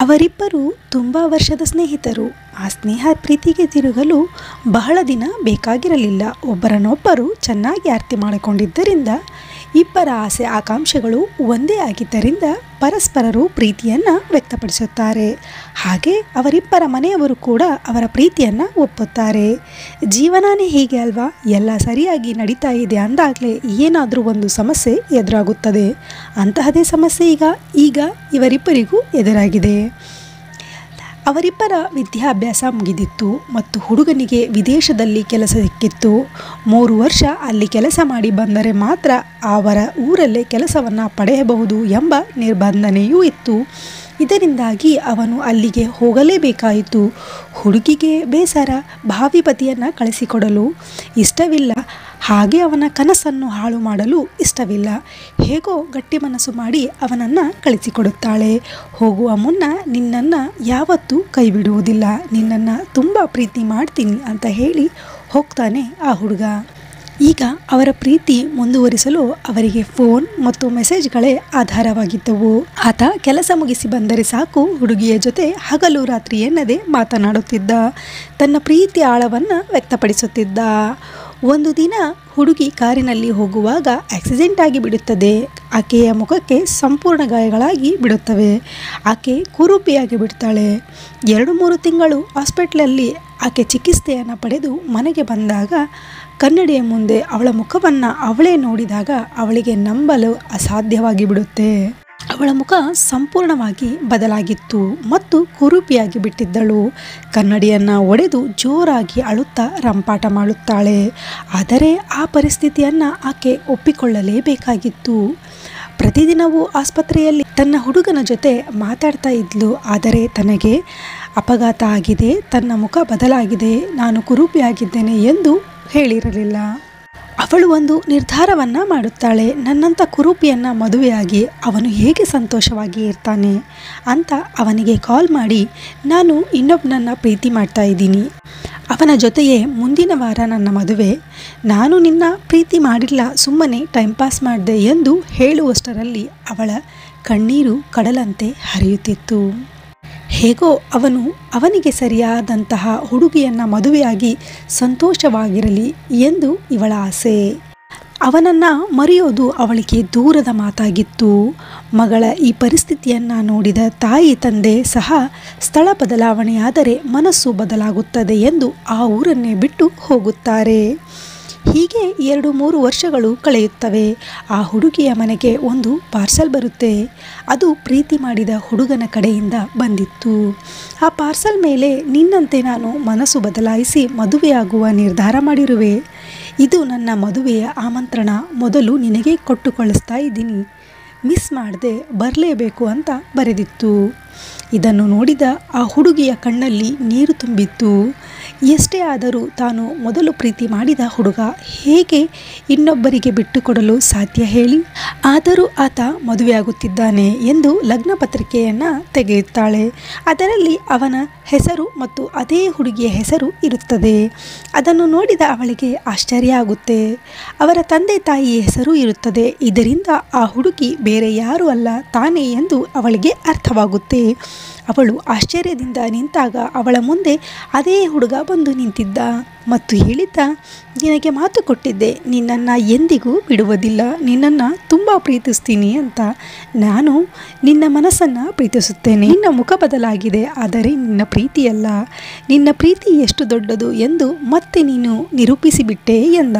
ಅವರಿಬ್ಬರು ತುಂಬ ವರ್ಷದ ಸ್ನೇಹಿತರು ಆ ಸ್ನೇಹ ಪ್ರೀತಿಗೆ ತಿರುಗಲು ಬಹಳ ದಿನ ಬೇಕಾಗಿರಲಿಲ್ಲ ಒಬ್ಬರನ್ನೊಬ್ಬರು ಚೆನ್ನಾಗಿ ಅರ್ಥ ಮಾಡಿಕೊಂಡಿದ್ದರಿಂದ ಇಬ್ಬರ ಆಸೆ ಆಕಾಂಕ್ಷೆಗಳು ಒಂದೇ ಆಗಿದ್ದರಿಂದ ಪರಸ್ಪರರು ಪ್ರೀತಿಯನ್ನು ವ್ಯಕ್ತಪಡಿಸುತ್ತಾರೆ ಹಾಗೆ ಅವರಿಬ್ಬರ ಮನೆಯವರು ಕೂಡ ಅವರ ಪ್ರೀತಿಯನ್ನು ಒಪ್ಪುತ್ತಾರೆ ಜೀವನನೇ ಹೀಗೆ ಅಲ್ವಾ ಎಲ್ಲ ಸರಿಯಾಗಿ ನಡೀತಾ ಇದೆ ಅಂದಾಗಲೇ ಏನಾದರೂ ಒಂದು ಸಮಸ್ಯೆ ಎದುರಾಗುತ್ತದೆ ಅಂತಹದೇ ಸಮಸ್ಯೆ ಈಗ ಈಗ ಇವರಿಬ್ಬರಿಗೂ ಎದುರಾಗಿದೆ ಅವರಿಬ್ಬರ ವಿದ್ಯಾಭ್ಯಾಸ ಮುಗಿದಿತ್ತು ಮತ್ತು ಹುಡುಗನಿಗೆ ವಿದೇಶದಲ್ಲಿ ಕೆಲಸ ಸಿಕ್ಕಿತ್ತು ಮೂರು ವರ್ಷ ಅಲ್ಲಿ ಕೆಲಸ ಮಾಡಿ ಬಂದರೆ ಮಾತ್ರ ಅವರ ಊರಲ್ಲೇ ಕೆಲಸವನ್ನು ಪಡೆಯಬಹುದು ಎಂಬ ನಿರ್ಬಂಧನೆಯೂ ಇತ್ತು ಇದರಿಂದಾಗಿ ಅವನು ಅಲ್ಲಿಗೆ ಹೋಗಲೇಬೇಕಾಯಿತು ಹುಡುಗಿಗೆ ಬೇಸರ ಭಾವಿ ಪತಿಯನ್ನು ಕಳಿಸಿಕೊಡಲು ಇಷ್ಟವಿಲ್ಲ ಹಾಗೆ ಅವನ ಕನಸನ್ನು ಹಾಳು ಮಾಡಲು ಇಷ್ಟವಿಲ್ಲ ಹೇಗೋ ಗಟ್ಟಿ ಮನಸ್ಸು ಮಾಡಿ ಅವನನ್ನು ಕಳಿಸಿಕೊಡುತ್ತಾಳೆ ಹೋಗುವ ಮುನ್ನ ನಿನ್ನನ್ನು ಯಾವತ್ತೂ ಕೈ ಬಿಡುವುದಿಲ್ಲ ನಿನ್ನನ್ನು ತುಂಬ ಪ್ರೀತಿ ಮಾಡ್ತೀನಿ ಅಂತ ಹೇಳಿ ಹೋಗ್ತಾನೆ ಆ ಹುಡುಗ ಈಗ ಅವರ ಪ್ರೀತಿ ಮುಂದುವರಿಸಲು ಅವರಿಗೆ ಫೋನ್ ಮತ್ತು ಮೆಸೇಜ್ಗಳೇ ಆಧಾರವಾಗಿದ್ದವು ಆತ ಕೆಲಸ ಮುಗಿಸಿ ಬಂದರೆ ಸಾಕು ಹುಡುಗಿಯ ಜೊತೆ ಹಗಲು ರಾತ್ರಿ ಎನ್ನದೆ ಮಾತನಾಡುತ್ತಿದ್ದ ತನ್ನ ಪ್ರೀತಿ ಆಳವನ್ನು ವ್ಯಕ್ತಪಡಿಸುತ್ತಿದ್ದ ಒಂದು ದಿನ ಹುಡುಗಿ ಕಾರಿನಲ್ಲಿ ಹೋಗುವಾಗ ಆಕ್ಸಿಡೆಂಟ್ ಆಗಿ ಬಿಡುತ್ತದೆ ಆಕೆಯ ಮುಖಕ್ಕೆ ಸಂಪೂರ್ಣ ಗಾಯಗಳಾಗಿ ಬಿಡುತ್ತವೆ ಆಕೆ ಕುರೂಪಿಯಾಗಿ ಬಿಡ್ತಾಳೆ ಎರಡು ಮೂರು ತಿಂಗಳು ಹಾಸ್ಪಿಟ್ಲಲ್ಲಿ ಆಕೆ ಚಿಕಿತ್ಸೆಯನ್ನು ಪಡೆದು ಮನೆಗೆ ಬಂದಾಗ ಕನ್ನಡಿಯ ಮುಂದೆ ಅವಳ ಮುಖವನ್ನು ಅವಳೇ ನೋಡಿದಾಗ ಅವಳಿಗೆ ನಂಬಲು ಅಸಾಧ್ಯವಾಗಿ ಬಿಡುತ್ತೆ ಅವಳ ಮುಖ ಸಂಪೂರ್ಣವಾಗಿ ಬದಲಾಗಿತ್ತು ಮತ್ತು ಕುರೂಪಿಯಾಗಿ ಬಿಟ್ಟಿದ್ದಳು ಕನ್ನಡಿಯನ್ನು ಒಡೆದು ಜೋರಾಗಿ ಅಳುತ್ತಾ ರಂಪಾಟ ಮಾಡುತ್ತಾಳೆ ಆದರೆ ಆ ಪರಿಸ್ಥಿತಿಯನ್ನು ಆಕೆ ಒಪ್ಪಿಕೊಳ್ಳಲೇಬೇಕಾಗಿತ್ತು ಪ್ರತಿದಿನವೂ ಆಸ್ಪತ್ರೆಯಲ್ಲಿ ತನ್ನ ಹುಡುಗನ ಜೊತೆ ಮಾತಾಡ್ತಾ ಇದ್ಲು ಆದರೆ ತನಗೆ ಅಪಘಾತ ಆಗಿದೆ ತನ್ನ ಮುಖ ಬದಲಾಗಿದೆ ನಾನು ಕುರೂಪಿಯಾಗಿದ್ದೇನೆ ಎಂದು ಹೇಳಿರಲಿಲ್ಲ ಅವಳು ಒಂದು ನಿರ್ಧಾರವನ್ನು ಮಾಡುತ್ತಾಳೆ ನನ್ನಂಥ ಕುರೂಪಿಯನ್ನು ಮದುವೆಯಾಗಿ ಅವನು ಹೇಗೆ ಸಂತೋಷವಾಗಿ ಇರ್ತಾನೆ ಅಂತ ಅವನಿಗೆ ಕಾಲ್ ಮಾಡಿ ನಾನು ಇನ್ನೊಬ್ಬನನ್ನು ಪ್ರೀತಿ ಮಾಡ್ತಾ ಇದ್ದೀನಿ ಅವನ ಜೊತೆಯೇ ಮುಂದಿನ ವಾರ ನನ್ನ ಮದುವೆ ನಾನು ನಿನ್ನ ಪ್ರೀತಿ ಮಾಡಿಲ್ಲ ಸುಮ್ಮನೆ ಟೈಮ್ ಪಾಸ್ ಮಾಡಿದೆ ಎಂದು ಹೇಳುವಷ್ಟರಲ್ಲಿ ಅವಳ ಕಣ್ಣೀರು ಕಡಲಂತೆ ಹರಿಯುತ್ತಿತ್ತು ಹೇಗೋ ಅವನು ಅವನಿಗೆ ಸರಿಯಾದಂತಹ ಹುಡುಗಿಯನ್ನು ಮದುವೆಯಾಗಿ ಸಂತೋಷವಾಗಿರಲಿ ಎಂದು ಇವಳ ಆಸೆ ಅವನನ್ನು ಮರೆಯೋದು ಅವಳಿಗೆ ದೂರದ ಮಾತಾಗಿತ್ತು ಮಗಳ ಈ ಪರಿಸ್ಥಿತಿಯನ್ನು ನೋಡಿದ ತಾಯಿ ತಂದೆ ಸಹ ಸ್ಥಳ ಬದಲಾವಣೆಯಾದರೆ ಮನಸ್ಸು ಬದಲಾಗುತ್ತದೆ ಎಂದು ಆ ಊರನ್ನೇ ಬಿಟ್ಟು ಹೋಗುತ್ತಾರೆ ಹೀಗೆ ಎರಡು ಮೂರು ವರ್ಷಗಳು ಕಳೆಯುತ್ತವೆ ಆ ಹುಡುಗಿಯ ಮನೆಗೆ ಒಂದು ಪಾರ್ಸಲ್ ಬರುತ್ತೆ ಅದು ಪ್ರೀತಿ ಮಾಡಿದ ಹುಡುಗನ ಕಡೆಯಿಂದ ಬಂದಿತ್ತು ಆ ಪಾರ್ಸಲ್ ಮೇಲೆ ನಿನ್ನಂತೆ ನಾನು ಮನಸ್ಸು ಬದಲಾಯಿಸಿ ಮದುವೆಯಾಗುವ ನಿರ್ಧಾರ ಮಾಡಿರುವೆ ಇದು ನನ್ನ ಮದುವೆಯ ಆಮಂತ್ರಣ ಮೊದಲು ನಿನಗೆ ಕೊಟ್ಟು ಕಳಿಸ್ತಾ ಇದ್ದೀನಿ ಮಿಸ್ ಮಾಡದೆ ಬರಲೇಬೇಕು ಅಂತ ಬರೆದಿತ್ತು ಇದನ್ನು ನೋಡಿದ ಆ ಹುಡುಗಿಯ ಕಣ್ಣಲ್ಲಿ ನೀರು ತುಂಬಿತ್ತು ಎಷ್ಟೇ ಆದರೂ ತಾನು ಮೊದಲು ಪ್ರೀತಿ ಮಾಡಿದ ಹುಡುಗ ಹೇಗೆ ಇನ್ನೊಬ್ಬರಿಗೆ ಬಿಟ್ಟುಕೊಡಲು ಸಾಧ್ಯ ಹೇಳಿ ಆದರೂ ಆತ ಮದುವೆಯಾಗುತ್ತಿದ್ದಾನೆ ಎಂದು ಲಗ್ನ ಪತ್ರಿಕೆಯನ್ನು ತೆಗೆಯುತ್ತಾಳೆ ಅದರಲ್ಲಿ ಅವನ ಹೆಸರು ಮತ್ತು ಅದೇ ಹುಡುಗಿಯ ಹೆಸರು ಇರುತ್ತದೆ ಅದನ್ನು ನೋಡಿದ ಅವಳಿಗೆ ಆಶ್ಚರ್ಯ ಆಗುತ್ತೆ ಅವರ ತಂದೆ ತಾಯಿಯ ಹೆಸರು ಇರುತ್ತದೆ ಇದರಿಂದ ಆ ಹುಡುಗಿ ಬೇರೆ ಯಾರೂ ಅಲ್ಲ ತಾನೇ ಎಂದು ಅವಳಿಗೆ ಅರ್ಥವಾಗುತ್ತೆ ಅವಳು ಆಶ್ಚರ್ಯದಿಂದ ನಿಂತಾಗ ಅವಳ ಮುಂದೆ ಅದೇ ಹುಡುಗ ಬಂದು ನಿಂತಿದ್ದ ಮತ್ತು ಹೇಳಿದ್ದ ನಿನಗೆ ಮಾತು ಕೊಟ್ಟಿದ್ದೆ ನಿನ್ನನ್ನು ಎಂದಿಗೂ ಬಿಡುವುದಿಲ್ಲ ನಿನ್ನನ್ನು ತುಂಬ ಪ್ರೀತಿಸ್ತೀನಿ ಅಂತ ನಾನು ನಿನ್ನ ಮನಸ್ಸನ್ನು ಪ್ರೀತಿಸುತ್ತೇನೆ ನಿನ್ನ ಮುಖ ಬದಲಾಗಿದೆ ಆದರೆ ನಿನ್ನ ಪ್ರೀತಿಯಲ್ಲ ನಿನ್ನ ಪ್ರೀತಿ ಎಷ್ಟು ದೊಡ್ಡದು ಎಂದು ಮತ್ತೆ ನೀನು ನಿರೂಪಿಸಿಬಿಟ್ಟೆ ಎಂದ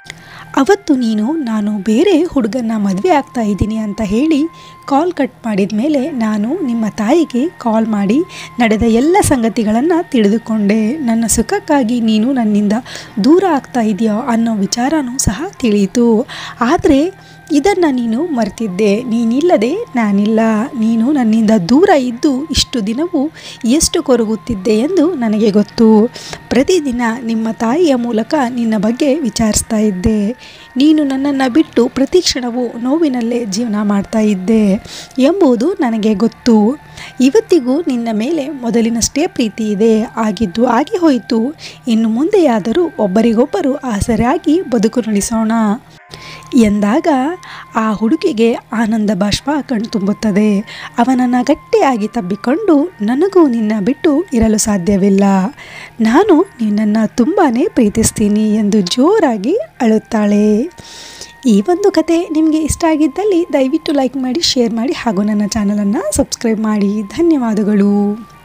ಅವತ್ತು ನೀನು ನಾನು ಬೇರೆ ಹುಡುಗನ ಮದುವೆ ಆಗ್ತಾ ಇದ್ದೀನಿ ಅಂತ ಹೇಳಿ ಕಾಲ್ ಕಟ್ ಮಾಡಿದ ಮೇಲೆ ನಾನು ನಿಮ್ಮ ತಾಯಿಗೆ ಕಾಲ್ ಮಾಡಿ ನಡೆದ ಎಲ್ಲ ಸಂಗತಿಗಳನ್ನು ತಿಳಿದುಕೊಂಡೆ ನನ್ನ ಸುಖಕ್ಕಾಗಿ ನೀನು ನನ್ನಿಂದ ದೂರ ಆಗ್ತಾ ಇದೆಯೋ ಅನ್ನೋ ವಿಚಾರನೂ ಸಹ ತಿಳಿಯಿತು ಆದರೆ ಇದನ್ನು ನೀನು ಮರೆತಿದ್ದೆ ನೀನಿಲ್ಲದೆ ನಾನಿಲ್ಲ ನೀನು ನನ್ನಿಂದ ದೂರ ಇದ್ದು ಇಷ್ಟು ದಿನವೂ ಎಷ್ಟು ಕೊರಗುತ್ತಿದ್ದೆ ಎಂದು ನನಗೆ ಗೊತ್ತು ಪ್ರತಿದಿನ ನಿಮ್ಮ ತಾಯಿಯ ಮೂಲಕ ನಿನ್ನ ಬಗ್ಗೆ ವಿಚಾರಿಸ್ತಾ ಇದ್ದೆ ನೀನು ನನ್ನನ್ನು ಬಿಟ್ಟು ಪ್ರತಿ ಕ್ಷಣವೂ ನೋವಿನಲ್ಲೇ ಜೀವನ ಮಾಡ್ತಾ ಇದ್ದೆ ಎಂಬುದು ನನಗೆ ಗೊತ್ತು ಇವತ್ತಿಗೂ ನಿನ್ನ ಮೇಲೆ ಮೊದಲಿನಷ್ಟೇ ಪ್ರೀತಿ ಇದೆ ಆಗಿದ್ದು ಆಗಿ ಹೋಯಿತು ಇನ್ನು ಮುಂದೆಯಾದರೂ ಒಬ್ಬರಿಗೊಬ್ಬರು ಆಸರಾಗಿ ಬದುಕು ನಡೆಸೋಣ ಎಂದಾಗ ಆ ಹುಡುಗಿಗೆ ಆನಂದ ಬಾಷ್ಪ ಕಣ್ತುಂಬುತ್ತದೆ ಅವನನ್ನು ಗಟ್ಟಿಯಾಗಿ ತಬ್ಬಿಕೊಂಡು ನನಗೂ ನಿನ್ನ ಬಿಟ್ಟು ಇರಲು ಸಾಧ್ಯವಿಲ್ಲ ನಾನು ನಿನ್ನನ್ನು ತುಂಬಾ ಪ್ರೀತಿಸ್ತೀನಿ ಎಂದು ಜೋರಾಗಿ ಅಳುತ್ತಾಳೆ ಈ ಒಂದು ಕತೆ ನಿಮಗೆ ಇಷ್ಟ ಆಗಿದ್ದಲ್ಲಿ ದಯವಿಟ್ಟು ಲೈಕ್ ಮಾಡಿ ಶೇರ್ ಮಾಡಿ ಹಾಗೂ ನನ್ನ ಚಾನಲನ್ನು ಸಬ್ಸ್ಕ್ರೈಬ್ ಮಾಡಿ ಧನ್ಯವಾದಗಳು